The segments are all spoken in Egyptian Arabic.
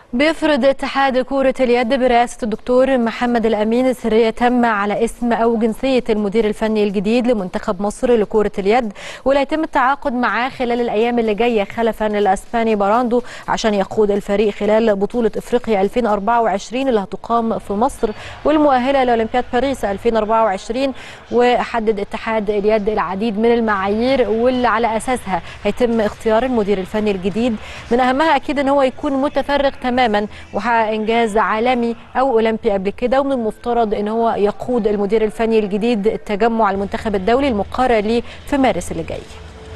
بيفرض اتحاد كرة اليد برئاسة الدكتور محمد الأمين السرية تم على اسم أو جنسية المدير الفني الجديد لمنتخب مصر لكرة اليد واللي هيتم التعاقد معاه خلال الأيام اللي جاية خلفا الأسباني باراندو عشان يقود الفريق خلال بطولة إفريقيا 2024 اللي هتقام في مصر والمؤهلة لأولمبياد باريس 2024 وحدد اتحاد اليد العديد من المعايير واللي على أساسها هيتم اختيار المدير الفني الجديد من أهمها أكيد أن هو يكون متفرغ تماما تماما وحقق انجاز عالمي او اولمبي قبل كده ومن المفترض ان هو يقود المدير الفني الجديد التجمع المنتخب الدولي المقرر ليه في مارس اللي جاي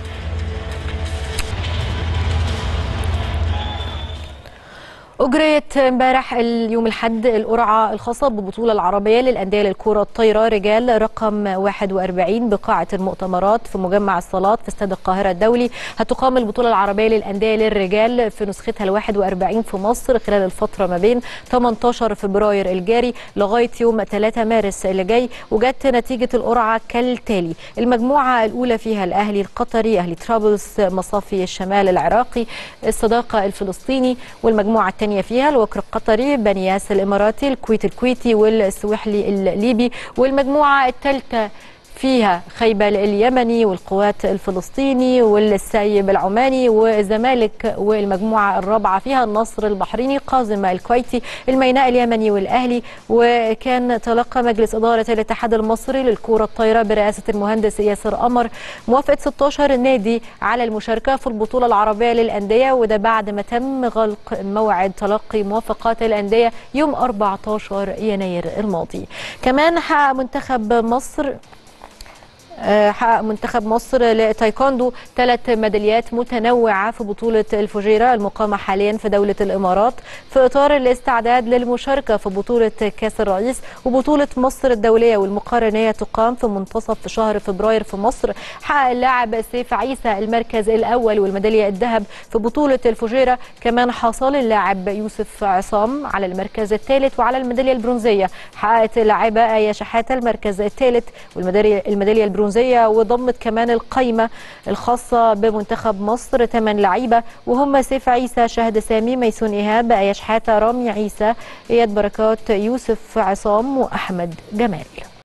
أجريت امبارح اليوم الحد القرعة الخاصة بالبطولة العربية للأندية للكرة الطايرة رجال رقم 41 بقاعة المؤتمرات في مجمع الصالات في استاد القاهرة الدولي هتقام البطولة العربية للأندية للرجال في نسختها ال 41 في مصر خلال الفترة ما بين 18 فبراير الجاري لغاية يوم 3 مارس اللي جاي وجت نتيجة القرعة كالتالي المجموعة الأولى فيها الأهلي القطري أهلي ترابلس مصافي الشمال العراقي الصداقة الفلسطيني والمجموعة الثانية فيها الوكر القطري بنياس الإماراتي الكويت الكويتي والسويحلي الليبي والمجموعة الثالثة فيها خيبل اليمني والقوات الفلسطيني والسايب العماني والزمالك والمجموعة الرابعة فيها النصر البحريني قازم الكويتي الميناء اليمني والأهلي وكان تلقى مجلس إدارة الاتحاد المصري للكرة الطايرة برئاسة المهندس ياسر قمر موافقة 16 نادي على المشاركة في البطولة العربية للأندية وده بعد ما تم غلق موعد تلقي موافقات الأندية يوم 14 يناير الماضي كمان حقق منتخب مصر حقق منتخب مصر لتايكوندو ثلاث ميداليات متنوعة في بطولة الفجيرة المقامة حاليا في دولة الإمارات في إطار الاستعداد للمشاركة في بطولة كاس الرئيس وبطولة مصر الدولية والمقارنة تقام في منتصف شهر فبراير في مصر حقق اللاعب سيف عيسى المركز الأول والميدالية الذهب في بطولة الفجيرة كمان حصل اللاعب يوسف عصام على المركز الثالث وعلى الميدالية البرونزية حققت اللاعبة آية شحاتة المركز الثالث والميدالية الميدالية البرونزية البرونزيه وضمت كمان القايمه الخاصه بمنتخب مصر ثمان لعيبه وهم سيف عيسى شهد سامي ميسون ايهاب اياش حاته رامي عيسى اياد بركات يوسف عصام واحمد جمال